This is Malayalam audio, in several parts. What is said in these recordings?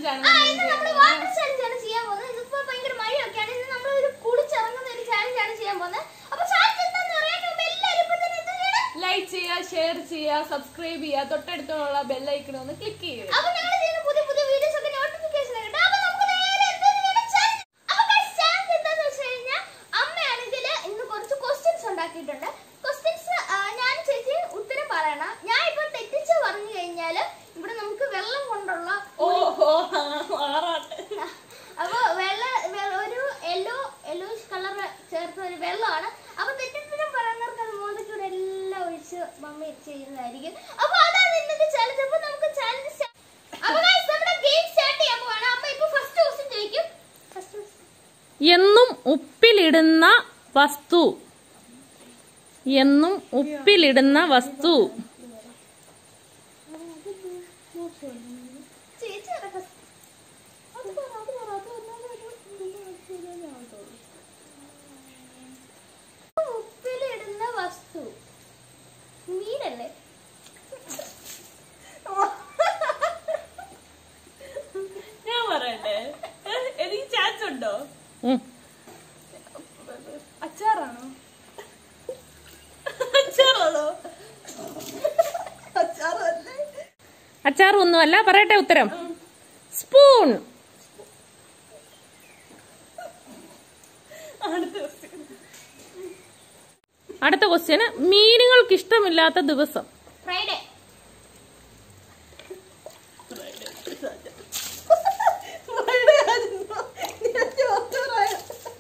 ചാലഞ്ച് ആണ് ആ, ഇന്ന് നമ്മള് വാട്ടർ ചാലഞ്ച് ആണ് ചെയ്യാൻ പോകുന്നത് ഇതിപ്പോ ഭയങ്കര മഴയൊക്കെയാണ് ഇന്ന് നമ്മൾ ഒരു കുളിച്ചിറങ്ങുന്ന ഒരു ചാലഞ്ച് ആണ് ചെയ്യാൻ പോകുന്നത് അപ്പൊ ചാലഞ്ച് എന്താന്ന് അറിയാൻ മുമ്പ് എല്ലാവരും ഇപ്പൊ തന്നെ എന്ത് ചെയ്യണം ലൈക്ക് ചെയ്യുക ഷെയർ ചെയ്യുക സബ്സ്ക്രൈബ് ചെയ്യുക തൊട്ടടുത്തുള്ള ബെല്ലൈക്കൺ ഒന്ന് ക്ലിക്ക് ചെയ്യുക അപ്പൊ ഞങ്ങൾ ചെയ്യുന്ന പുതിയ പുതിയ വീഡിയോസ് ഒക്കെ നോട്ടിഫിക്കേഷൻ കിട്ടും അപ്പൊ നമുക്ക് നേരെ എന്തെന്ന് വേണം challenge. അപ്പൊ guys, challenge എന്താന്ന് വെച്ച് കഴിഞ്ഞാൽ അമ്മയാണെങ്കിൽ ഇന്ന് കുറച്ച് ക്വസ്റ്റ്യൻസ് ഉണ്ടാക്കിയിട്ടുണ്ട് ക്വസ്റ്റ്യൻസ് ഞാൻ ചേച്ചി ഉത്തരം പറയണം ഞാൻ ഇപ്പൊ തെറ്റിച്ച് പറഞ്ഞു കഴിഞ്ഞാല് ഇവിടെ നമുക്ക് വെള്ളം കൊണ്ടുള്ള ഓഹോ ആറാട്ട് അപ്പൊ വെള്ള വെ- ഒരു യെല്ലോ യെല്ലോയിഷ് കളർ ചേർത്ത ഒരു വെള്ളമാണ് അപ്പൊ തെറ്റിദ്ധരം പറയുന്നവർക്ക് അത് മോന്തയ്ക്കൂടെ എല്ലാം ഒഴിച്ച് മമ്മി ചെയ്യുന്നതായിരിക്കും അപ്പൊ അതാണ് ഇന്നത്തെ ചാലഞ്ച് അപ്പൊ നമുക്ക് ചാലഞ്ച് അപ്പൊ guys, നമ്മുടെ ഗെയിം സ്റ്റാർട്ട് ചെയ്യാൻ പോവാണ് അപ്പൊ ഇപ്പൊ ഫസ്റ്റ് ക്വസ്റ്റ്യൻ ചോദിക്കും ഫസ്റ്റ് എന്നും ഉപ്പിലിടുന്ന വസ്തു എന്നും ഉപ്പിലിടുന്ന വസ്തു ചേച്ചി അതാ first. അത് പറ, അത് പറ, അത് പറഞ്ഞാലേ ഒരു ഇത് ശരിയാവുള്ളൂ. ഉപ്പിലിടുന്ന വസ്തു മീനല്ലേ ഞാൻ പറയട്ടെ ഏ, എനിക്ക് ചാൻസ് ഉണ്ടോ ഉം. അച്ചാറാണോ അച്ചാറാണോ അച്ചാറല്ലേ അച്ചാർ ഒന്നുമല്ല പറയട്ടെ ഉത്തരം സ്പൂൺ അടുത്ത question. അടുത്ത ക്വസ്റ്റ്യന് മീനുകൾക്ക് ഇഷ്ടമില്ലാത്ത ദിവസം ഫ്രൈഡേ Friday ആയിരുന്നോ? ഞാൻ ചോദിച്ചതായ.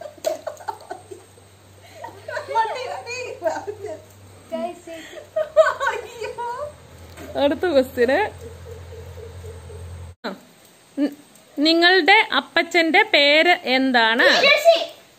മതി, മതി. Guys, ചേച്ചി അയ്യോ. അടുത്ത ക്വസ്റ്റ്യന് നിങ്ങളുടെ അപ്പച്ചന്റെ പേര് എന്താണ് ജെർസി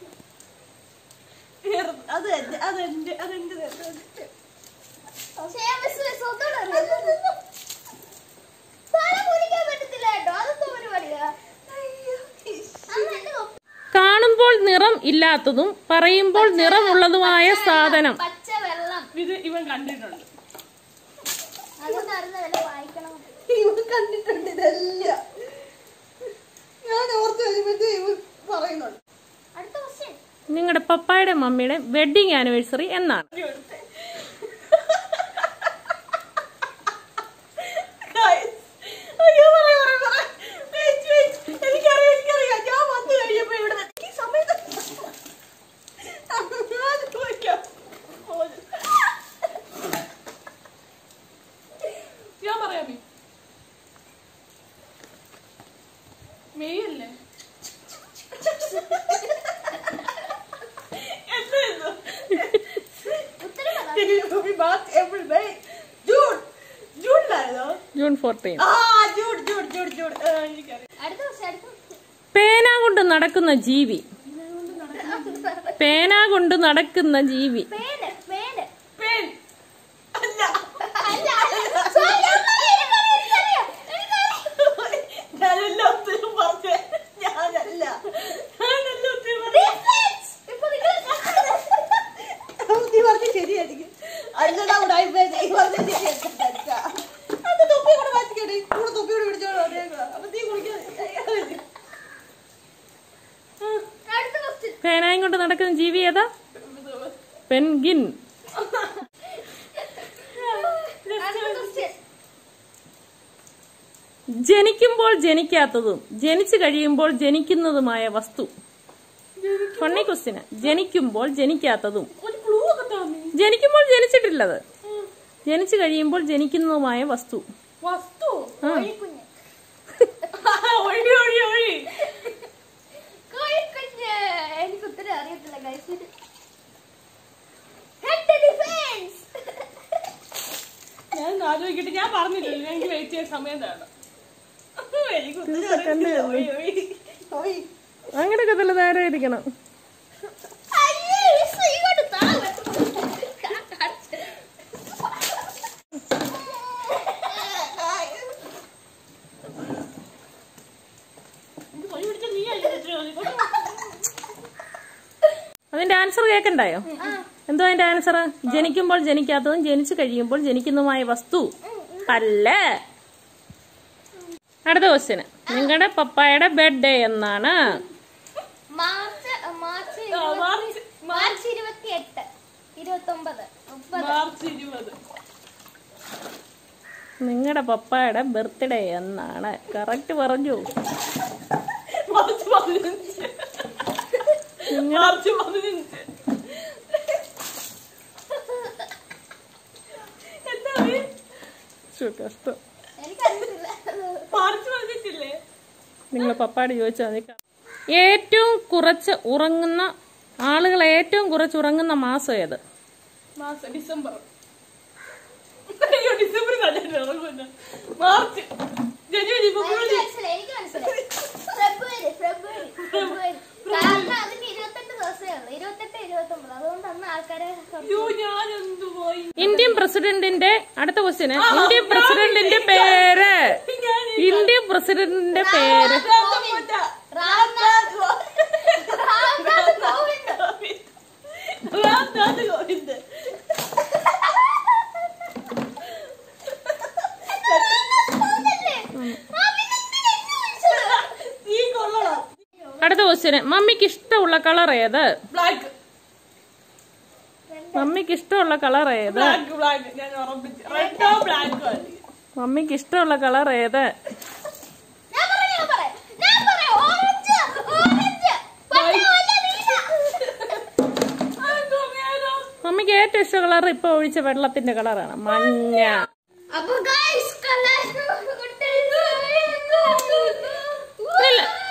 അത് എന്റെ അതെന്റെ അതെന്റെ അതെന്റെ. ചെയ്യാൻ മിസ് സ്വത്തോടെ അറിയാം. തല കുനിക്കാൻ പറ്റത്തില്ല കേട്ടോ അതെന്തോ പരിപാടിയാ അമ്മ എന്റെ തൊപ്പി- കാണുമ്പോൾ നിറം ഇല്ലാത്തതും പറയുമ്പോൾ നിറമുള്ളതുമായ സാധനം പച്ച വെള്ളം ഇത് ഇവൻ കണ്ടിട്ടുണ്ട് അതുകൊണ്ട് അറിഞ്ഞതല്ലേ വായിക്കണം ഇവൻ കണ്ടിട്ടുണ്ട് ഇതെല്ലാം ഞാൻ ഓർത്ത് വരുമ്പോഴത്തേ ഇവൻ പറയുന്നുണ്ട് അടുത്ത ക്വസ്റ്റ്യൻ നിങ്ങളുടെ പപ്പായുടെ മമ്മിയുടെ വെഡിങ് ആനിവേഴ്സറി എന്നാണ് Guys, അയ്യോ, പറയ്, പറയ്, പറയ്. Wait, wait. എനിക്കറിയാം, എനിക്കറിയാം. ഞാൻ വന്നു കഴിഞ്ഞപ്പോ ഇവിടെ ഈ സമയത്ത് ഞാൻ ചോദിക്കാം. ഞാൻ പറയാം മീ. മെയ് അല്ലേ എന്തായിരുന്നു ഉത്തരം പറ. ഏപ്രിൽ മെയ് ജൂൺ ജൂണിലായിരുന്നോ ജൂൺ ഫോർട്ടീൻ ആ ജൂൺ ജൂൺ ജൂൺ ജൂൺ ആ, എനിക്കറിയാം അടുത്ത ക്വസ്റ്റ്യൻ അടുത്ത question. പേന കൊണ്ട് നടക്കുന്ന ജീവി പേന കൊണ്ട് നടക്കുന്ന ജീവി പേന് പേന് പെൻ അല്ല അല്ല sorry, അമ്മ, എനിക്കറിയാം, എനിക്കറിയാം, എനിക്കറിയാം. ഞാനല്ല ഉത്തരം പറഞ്ഞേ ഞാനല്ല ഞാനല്ല ഉത്തരം പറഞ്ഞേ Reflex. ഇപ്പൊ നിങ്ങള് നീ പറഞ്ഞ ശരിയായിരിക്കും അല്ലടാ ഉടായി നീ പറഞ്ഞ ശരിയായിരിക്കും അത് തൊപ്പി കൂടെ മാറ്റിക്കട്ടെ കൂടെ തൊപ്പി കൂടെ പിടിച്ചോളൂ അപ്പൊ നീ കുളിക്കാതെ അടുത്ത ക്വസ്റ്റ്യൻ പേനായും കൊണ്ട് നടക്കുന്ന ജീവി ഏതാ പെൻഗിൻ അടുത്ത ക്വസ്റ്റ്യൻ ജനിക്കുമ്പോൾ ജനിക്കാത്തതും ജനിച്ചു കഴിയുമ്പോൾ ജനിക്കുന്നതുമായ വസ്തു ഫണ്ണി ക്വസ്റ്റ്യന് ജനിക്കുമ്പോൾ ജനിക്കാത്തതും ഒരു ക്ലൂ ഒക്കെ താമി ജനിക്കുമ്പോൾ ജനിച്ചിട്ടില്ലത് ജനിച്ചു കഴിയുമ്പോൾ ജനിക്കുന്നതുമായ വസ്തു വസ്തു ആ. കോഴിക്കുഞ്ഞ് ഒഴി ഒഴി ഒഴി കോഴിക്കുഞ്ഞ് എനിക്ക് ഉത്തരം അറിയത്തില്ല ഗൈസ് ഹെഡ് ഡിഫൻസ് ഞാൻ ആലോചിക്കട്ടെ ഞാൻ പറഞ്ഞില്ലല്ലോ എനിക്ക് വെയിറ്റ് ചെയ്യാൻ സമയം തരണം എനിക്ക് ഉത്തരം second അറിയത്തില്ല. ഉള്ളൂ. ഒഴി, ഒഴി. ഒഴി. അങ്ങനെയൊക്കെ തന്നെ നേരെ ഇരിക്കണം അയ്യേ മിസ് ഇങ്ങോട്ട് താ എനിക്ക് പൊടി പിടിച്ച നീ അല്ലേ ഉത്തരം പറഞ്ഞത്? അതിന്റെ ആൻസർ കേൾക്കണ്ടായോ എന്തോ അതിന്റെ ആൻസർ ജനിക്കുമ്പോൾ ജനിക്കാത്തതും ജനിച്ചു കഴിയുമ്പോൾ ജനിക്കുന്നതുമായ വസ്തു അല്ല അടുത്ത ക്വസ്റ്റ്യന് നിങ്ങളുടെ പപ്പായുടെ ബർത്ത്ഡേ എന്നാണ് മാർച്ച് മാർച്ച് ആ, മാർച്ച് ഇരുപത്തി- മാർച്ച് ഇരുപത്തി എട്ട് ഇരുപത്തി ഒമ്പത് മുപ്പത് മാർച്ച് ഇരുപത് നിങ്ങളുടെ പപ്പായുടെ ബർത്ത്ഡേ എന്നാണ് കറക്റ്റ് പറഞ്ഞു മാർച്ച് പതിനഞ്ച് മാർച്ച് പതിനഞ്ച് എന്താ ഇത്? ശ്ശോ, കഷ്ടം എനിക്കറിയത്തില്ല മാർച്ച് പതിനഞ്ചില്ലേ നിങ്ങൾ പപ്പായോട് ചോദിച്ചാൽ മതി ഏറ്റവും കുറച്ച് ഉറങ്ങുന്ന ആളുകൾ ഏറ്റവും കുറച്ച് ഉറങ്ങുന്ന മാസം ഏത് മാസം ഡിസംബർ അയ്യോ ഡിസംബർ കണ്ടിട്ട് ഇറങ്ങുമല്ലോ മാർച്ച് ജനുവരി എനിക്ക് ഫെബ്രുവരി മനസ്സിലായി എനിക്ക് മനസ്സിലായി ഫെബ്രുവരി ഫെബ്രുവരി ഫെബ്രുവരി കാരണം അതിന് ഇരുപത്തെട്ട് ദിവസമേ ഉള്ളൂ ഇരുപത്തെട്ട് ഇരുപത്തി ഒമ്പത് അതുകൊണ്ട് അന്ന് ആൾക്കാരെ അയ്യോ ഞാൻ എന്തുപോയി ഇന്ത്യൻ പ്രസിഡന്റിന്റെ അടുത്ത ക്വസ്റ്റ്യന് ഇന്ത്യൻ പ്രസിഡന്റിന്റെ പേര് ഇന്ത്യൻ പ്രസിഡന്റിന്റെ പേര് രാംനാഥ് രാംനാഥ് കോവിന്ദ് രാംനാഥ് കോവിന്ദ് കോവിന്ദല്ലേ? ആ, പിന്നെ എന്തിനാ എന്നെ വിളിച്ചത്? നീ കൊള്ളണം അടുത്ത ക്വസ്റ്റ്യന് മമ്മിക്ക് ഇഷ്ടമുള്ള കളർ ഏത് ബ്ലാക്ക് മമ്മിക്ക് ഇഷ്ടമുള്ള കളർ ഏത് ബ്ലാക്ക് ബ്ലാക്ക് ഞാൻ ഉറപ്പിച്ചു റെഡോ ബ്ലാക്കോ മമ്മിക്ക് ഇഷ്ടമുള്ള കളർ ഏത് ഞാൻ പറയാം, ഞാൻ പറയാം. ഞാൻ പറയാം. Orange, orange. പച്ച, മഞ്ഞ, നീല. മമ്മിക്ക് ഏറ്റവും ഇഷ്ട കളർ ഇപ്പൊ ഒഴിച്ച വെള്ളത്തിന്റെ കളറാണ് മഞ്ഞ അപ്പൊ guys, കലാശം കൊടുത്തത്. ഇല്ല